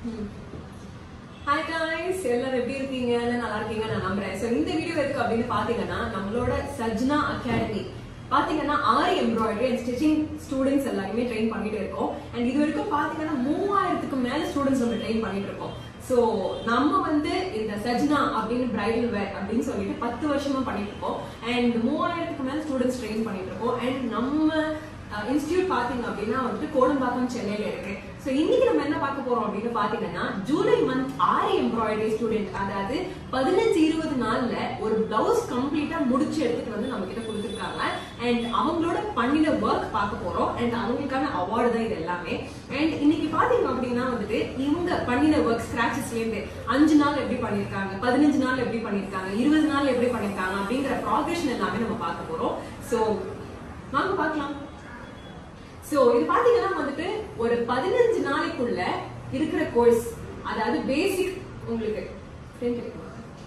Hi guys எல்லாரும் எப்படி இருக்கீங்க எல்லாம் நல்லா இருக்கீங்க நான் நம்புறேன் ஸோ இந்த வீடியோ எதுக்கு அப்படின்னு பாத்தீங்கன்னா நம்மளோட சஜ்னா அகாடமி பாத்தீங்கன்னா Aari embroidery and stitching students எல்லாருமே ட்ரெயின் பண்ணிட்டு இருக்கோம் அண்ட் இது வரைக்கும் பாத்தீங்கன்னா மூவாயிரத்துக்கு மேல ஸ்டூடெண்ட்ஸ் நம்ம ட்ரெயின் பண்ணிட்டு இருக்கோம் ஸோ நம்ம வந்து இந்த சஜ்னா அப்படின்னு பிரைடல் வேர் அப்படின்னு சொல்லிட்டு பத்து வருஷமா பண்ணிட்டு இருக்கோம் அண்ட் மூவாயிரத்துக்கு மேல ஸ்டூடெண்ட்ஸ் ட்ரெயின் பண்ணிட்டு இருக்கோம் அண்ட் நம்ம இன்ஸ்டியூட் பாத்தீங்க அப்படின்னா வந்துட்டு கோடம்பாக்கம் சென்னையில இருக்கு சோ இன்னைக்கு நம்ம என்ன பார்க்க போறோம் அப்படின்னு பாத்தீங்கன்னா July month Aari embroidery student அதாவது பதினஞ்சு இருபது நாள்ல ஒரு பிளவுஸ் கம்ப்ளீட்டா முடிச்சு எடுத்துட்டு வந்து நம்ம கிட்ட கொடுத்துருக்காங்க அண்ட் அவங்களோட பண்ணின ஒர்க் பார்க்க போறோம் அண்ட் அவங்களுக்கான அவார்டு தான் இது எல்லாமே அண்ட் இன்னைக்கு பாத்தீங்க அப்படின்னா வந்துட்டு இவங்க பண்ணின ஒர்க் ஸ்கிராச்சஸ்ல இருந்து அஞ்சு நாள் எப்படி பண்ணிருக்காங்க பதினஞ்சு நாள் எப்படி பண்ணிருக்காங்க இருபது நாள் எப்படி பண்ணிருக்காங்க அப்படிங்கிற ப்ராக்ரஷன் எல்லாமே நம்ம பார்க்க போறோம் சோ வாங்க பார்க்கலாம் சோ இது பாத்தீங்கன்னா வந்துட்டு ஒரு பதினஞ்சு நாளைக்குள்ள இருக்கிற கோர்ஸ் அதாவது பேசிக் உங்களுக்கு front எடுக்கணும்.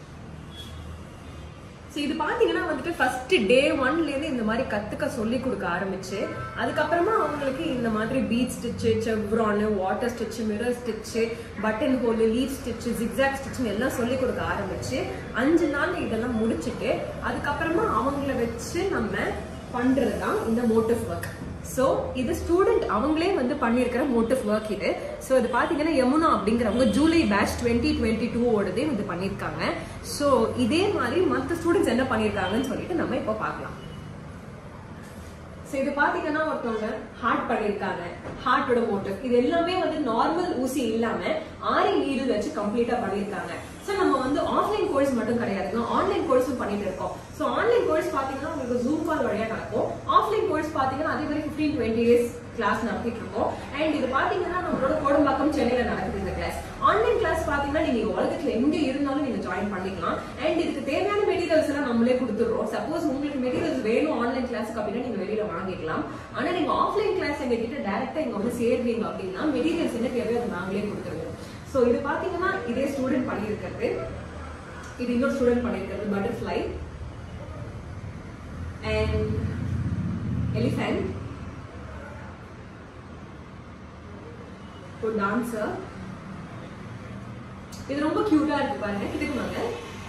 So இது பாத்தீங்கன்னா வந்துட்டு ஃபர்ஸ்ட் டே ஒன்ல இருந்து இந்த மாதிரி கத்துக்க சொல்லி கொடுக்க ஆரம்பிச்சு அதுக்கப்புறமா அவங்களுக்கு இந்த மாதிரி bead stitch chevron water stitch mirror stitch button hole leaf stitch zigzag stitch எல்லாம் சொல்லி கொடுக்க ஆரம்பிச்சு அஞ்சு நாள் இதெல்லாம் முடிச்சிட்டு அதுக்கப்புறமா அவங்கள வச்சு நம்ம பண்றது தான் இந்த மோட்டிவ் ஒர்க் ஸோ இது ஸ்டூடெண்ட் அவங்களே வந்து பண்ணியிருக்கிற மோட்டிவ் ஒர்க் இது ஸோ இது பார்த்தீங்கன்னா யமுனா அப்படிங்கிறவங்க July batch twenty twenty two ஓடதே வந்து பண்ணியிருக்காங்க ஸோ இதே மாதிரி மற்ற ஸ்டூடெண்ட்ஸ் என்ன பண்ணியிருக்காங்கன்னு சொல்லிட்டு நம்ம இப்போ பார்க்கலாம் ஸோ இது பாத்தீங்கன்னா ஒருத்தவங்க ஹார்ட் பண்ணிருக்காங்க ஹார்ட்டோட மோட்டிவ் இது எல்லாமே வந்து நார்மல் ஊசி இல்லாம ஆரி நீடு வச்சு கம்ப்ளீட்டா பண்ணிருக்காங்க ஸோ நம்ம வந்து ஆஃப்லைன் கோர்ஸ் மட்டும் கிடையாதுங்க ஆன்லைன் கோர்ஸும் பண்ணிட்டு இருக்கோம் ஸோ ஆன்லைன் கோர்ஸ் பாத்தீங்கன்னா உங்களுக்கு ஜூம் கால் வழியா நடக்கும் ஆஃப்லைன் கோர்ஸ் பாத்தீங்கன்னா அதே மாதிரி ஃபிஃப்டீன் டுவெண்ட்டி டேஸ் கிளாஸ் நடத்திட்டு இருக்கோம் அண்ட் இது பாத்தீங்கன்னா நம்மளோட கோடம்பாக்கம் சென்னையில நடக்குது இந்த கிளாஸ் ஆன்லைன் கிளாஸ் பாத்தீங்கன்னா நீங்க உலகத்துல எங்க இருந்தாலும் நீங்க ஜாயின் பண்ணிக்கலாம் அண்ட் இதுக்கு தேவையான மெட்டீரியல்ஸ் எல்லாம் நம்மளே கொடுத்துடுறோம் சப்போஸ் உங்களுக்கு மெட்டீரியல்ஸ் வேணும் ஆன்லைன் கிளாஸுக்கு அப்படின்னா நீங்க வெளியில வாங்கிக்கலாம் ஆனா நீங்க ஆஃப்லைன் கிளாஸ் எங்க கிட்ட டைரக்டா இங்க வந்து சேர்வீங்க அப்படின்னா மெட்டீரியல்ஸ் என்ன தேவையோ அதை நாங்களே கொடுத்துருவோம் சோ இது பாத்தீங்கன்னா இதே ஸ்டூடெண்ட் பண்ணியிருக்கிறது இது இன்னொரு ஸ்டூடெண்ட் பண்ணியிருக்கிறது பட்டர்ஃப்ளை அண்ட் எலிஃபென்ட் ஒரு டான்சர் இது ரொம்ப கியூட்டா இருக்கு பாருங்க இதுக்கு வாங்க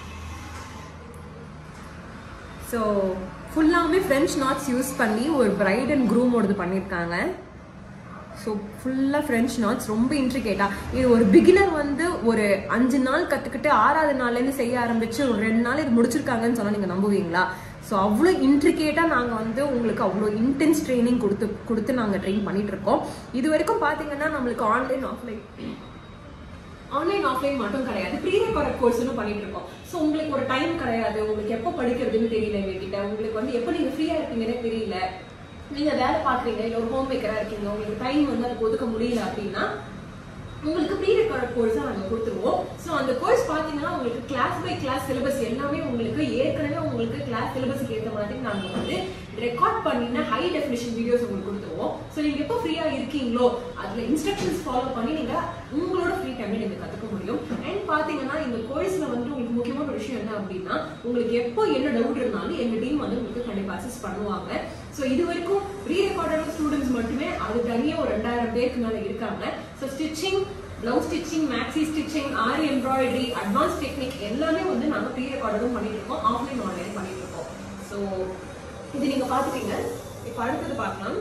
ஸோ ஃபுல்லாமே ஃப்ரெஞ்ச் நாட்ஸ் யூஸ் பண்ணி ஒரு பிரைட் அண்ட் க்ரூமோடது பண்ணியிருக்காங்க ஸோ ஃபுல்லாக ஃப்ரெஞ்ச் நாட்ஸ் ரொம்ப இன்ட்ரிகேட்டாக இது ஒரு பிகினர் வந்து ஒரு அஞ்சு நாள் கற்றுக்கிட்டு ஆறாவது நாள்லேருந்து செய்ய ஆரம்பிச்சு ஒரு ரெண்டு நாள் இது முடிச்சிருக்காங்கன்னு சொன்னால் நீங்கள் நம்புவீங்களா ஸோ அவ்வளோ இன்ட்ரிகேட்டாக நாங்கள் வந்து உங்களுக்கு அவ்வளோ இன்டென்ஸ் ட்ரைனிங் கொடுத்து கொடுத்து நாங்கள் ட்ரெயின் பண்ணிட்டு இருக்கோம் இது வரைக்கும் பார்த்தீங்கன்னா நம்மளுக்கு ஆன்லைன் ஆஃப்லைன் ஆன்லைன் ஆஃப்லைன் மட்டும் கிடையாது ப்ரீ ரெக்கார்ட் கோர்ஸ்னு பண்ணிட்டு இருக்கோம் ஸோ உங்களுக்கு ஒரு டைம் கிடையாது உங்களுக்கு எப்போ படிக்கிறதுன்னு தெரியல எங்ககிட்ட உங்களுக்கு வந்து எப்போ நீங்க ஃப்ரீயா இருப்பீங்கன்னே தெரியல நீங்க வேலை பாக்குறீங்க இல்ல ஒரு ஹோம் மேக்கரா இருக்கீங்க உங்களுக்கு டைம் வந்து அதுக்கு ஒதுக்க முடியல அப்படின்னா உங்களுக்கு ப்ரீ ரெக்கார்ட் கோர்ஸா நாங்க கொடுத்துருவோம் ஸோ அந்த கோர்ஸ் பாத்தீங்கன்னா உங்களுக்கு கிளாஸ் பை கிளாஸ் சிலபஸ் எல்லாமே உங்களுக்கு ஏற்கனவே உங்களுக்கு கிளாஸ் சிலபஸ்க்கு ஏற்ற மாதிரி நாங்க வந்து ரெக்கார்ட் பண்ணின ஹை டெஃபினிஷன் வீடியோஸ் உங்களுக்கு கொடுத்துருவோம் ஸோ நீங்க எப்போ ஃப்ரீயா இருக்கீங்களோ அதுல இன்ஸ்ட்ரக்ஷன்ஸ் ஃபாலோ பண்ணி நீங்க உங்களோட ஃப்ரீ டைம்ல நீங்க கத்துக்க முடியும் அண்ட் பாத்தீங்கன்னா இந்த கோர்ஸ்ல வந்து உங்களுக்கு முக்கியமான ஒரு விஷயம் என்ன அப்படின்னா உங்களுக்கு எப்போ என்ன டவுட் இருந்தாலும் எங்க டீம் வந்து உங்களுக்கு கண்டிப்பா அசிஸ்ட் பண்ணுவாங்க ஸோ இது வரைக்கும் ப்ரீ ரெக்கார்டட் ஸ்டூடெண்ட்ஸ் மட்டுமே அது தனியா ஒரு ரெண்டாயிரம் பேருக்கு மேல இருக்காங்க so stitching blouse stitching maxi stitching Aari embroidery advance technique எல்லாமே வந்து நாங்க ப்ரீ ரெக்கார்டடும் பண்ணிட்டு இருக்கோம் ஆஃப்லைன் ஆன்லைன் பண்ணிட்டு இருக்கோம் ஸோ இது நீங்க பாத்துட்டீங்க இப்போ அடுத்தது பார்க்கலாம்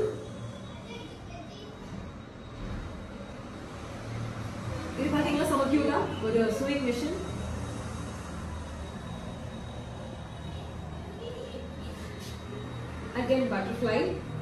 இது பாத்தீங்கன்னா செம கியூட்டா ஒரு sewing machine again butterfly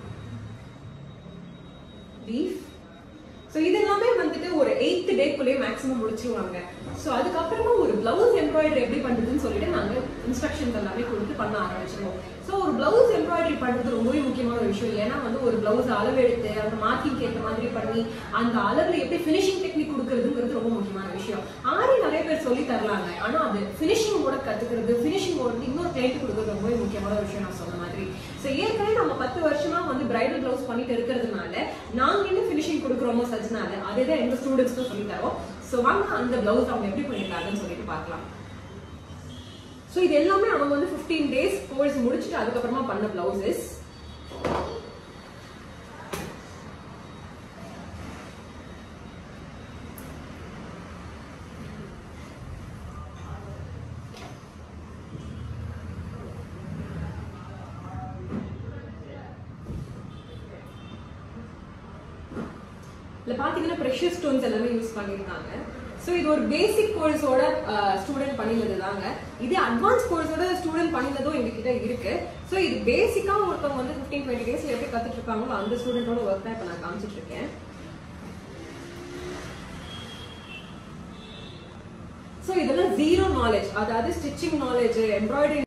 leaf so இது எல்லாமே வந்துட்டு ஒரு எயித் டேக்குள்ளேயே மேக்ஸிமம் முடிச்சிருவாங்க ஸோ அதுக்கப்புறமா ஒரு பிளவுஸ் எம்ப்ராய்டரி எப்படி பண்றதுன்னு சொல்லிட்டு நாங்கள் இன்ஸ்ட்ரக்ஷன்ஸ் எல்லாமே கொடுத்து பண்ண ஆரம்பிச்சிருவோம் ஸோ ஒரு பிளவுஸ் எம்ப்ராய்டரி பண்றது ரொம்பவே முக்கியமான ஒரு விஷயம் ஏன்னா வந்து ஒரு பிளவுஸ் அளவு எடுத்து அந்த மார்க்கிங் ஏற்ற மாதிரி பண்ணி அந்த அளவுல எப்படி ஃபினிஷிங் டெக்னிக் கொடுக்கறதுங்கிறது ரொம்ப முக்கியமான விஷயம் ஆரி நிறைய பேர் சொல்லி தரலாங்க ஆனா அது ஃபினிஷிங்கோட கத்துக்கிறது ஃபினிஷிங்கோட வந்து இன்னொரு கிளைண்ட் கொடுக்கறது ரொம்பவே முக்கியமான ஒரு விஷயம் நான் சொன்ன மாதிரி ஸோ ஏற்கனவே நம்ம பத்து வருஷமா வந்து பிரைடல் பிளவுஸ் பண்ணிட்டு இருக்கிறதுனால நாங்க என்ன ஃபினிஷிங் கொடுக்குறோமோ சஜ்னால அதே தான் எங்க ஸ்டூடெண்ட்ஸ்க்கும் சொல்லி தரோம் ஸோ வாங்க அந்த பிளவுஸ் அவங்க எப்படி பண்ணிருக்காங்கன்னு சொல்லிட்டு பார்க்கலாம் ஸோ இது எல்லாமே அவங்க வந்து ஃபிஃப்டீன் டேஸ் கோர்ஸ் முடிச்சுட்டு அதுக்கப்புறமா பண்ண பிளவுசஸ் இதுல பாத்தீங்கன்னா ப்ரெஷர் ஸ்டோன்ஸ் எல்லாமே யூஸ் பண்ணியிருக்காங்க ஸோ இது ஒரு பேசிக் கோர்ஸோட ஸ்டூடெண்ட் பண்ணினது தாங்க இது அட்வான்ஸ் கோர்ஸோட ஸ்டூடெண்ட் பண்ணினதும் எங்ககிட்ட இருக்கு ஸோ இது பேசிக்கா ஒருத்தவங்க வந்து ஃபிஃப்டீன் டுவெண்ட்டி டேஸ்ல எப்படி கத்துட்டு இருக்காங்களோ அந்த ஸ்டூடெண்டோட ஒர்க் தான் இப்போ நான் காமிச்சிட்டு இருக்கேன் ஸோ இதெல்லாம் ஜீரோ நாலேஜ் அதாவது ஸ்டிச்சிங் நாலேஜ் எம்ப்ராய்டரி